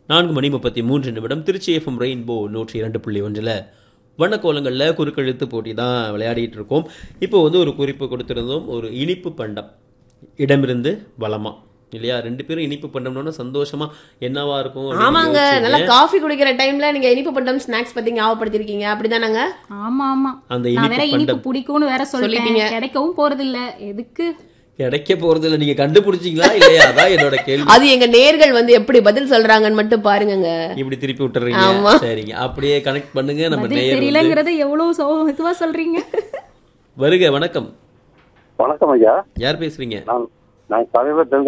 நான்கு மணி முப்பத்தி மூன்று நிமிடம் திருச்சி எஃப்எம் ரெயின்போ நூற்றி இரண்டு புள்ளி ஒன்றில் வண்ணக்கோலங்களில் குறுக்கெழுத்து போட்டி தான் விளையாடிட்டு இருக்கோம் இப்போ வந்து ஒரு குறிப்பு கொடுத்திருந்தோம் ஒரு இனிப்பு பண்டம் இடமிருந்து வளமா இல்லையா ரெண்டு பேரும் இனிப்பு பண்டம்னோட சந்தோஷமா என்னவா இருக்கும் அப்படின்னு ஆமாங்க யோசிச்சீங்க. நல்லா காஃபி குடிக்கிற டைம்ல நீங்க இனிப்பு பண்டம் ஸ்நாக்ஸ் பத்தி ஞாபகப்படுத்திருக்கீங்க அப்படிதானங்க ஆமா ஆமா அந்த நான் வேற இனிப்பு இனிப்பு பண்டம் பிடிக்கும்னு வேற சொல்லிட்டீங்க. சொல்லிட்டீங்க கிடைக்கவும் போறது இல்ல எதுக்கு கிடைக்க போறது இல்ல நீங்க கண்டுபிடிச்சீங்களா இல்லையா அதான் என்னோட கேள்வி அது எங்க நேர்கள் வந்து எப்படி பதில் சொல்றாங்கன்னு மட்டும் பாருங்கங்க இப்படி திருப்பி விட்டுறீங்க ஆமா. சரிங்க அப்படியே கனெக்ட் பண்ணுங்க நம்ம பதில் நேயர் வந்து தெரியலங்கிறது எவ்வளவு சோ இதுவா சொல்றீங்க வருக வணக்கம் வணக்கம் ஐயா யார் பேசுறீங்க நான் நான் சமீபத்தில்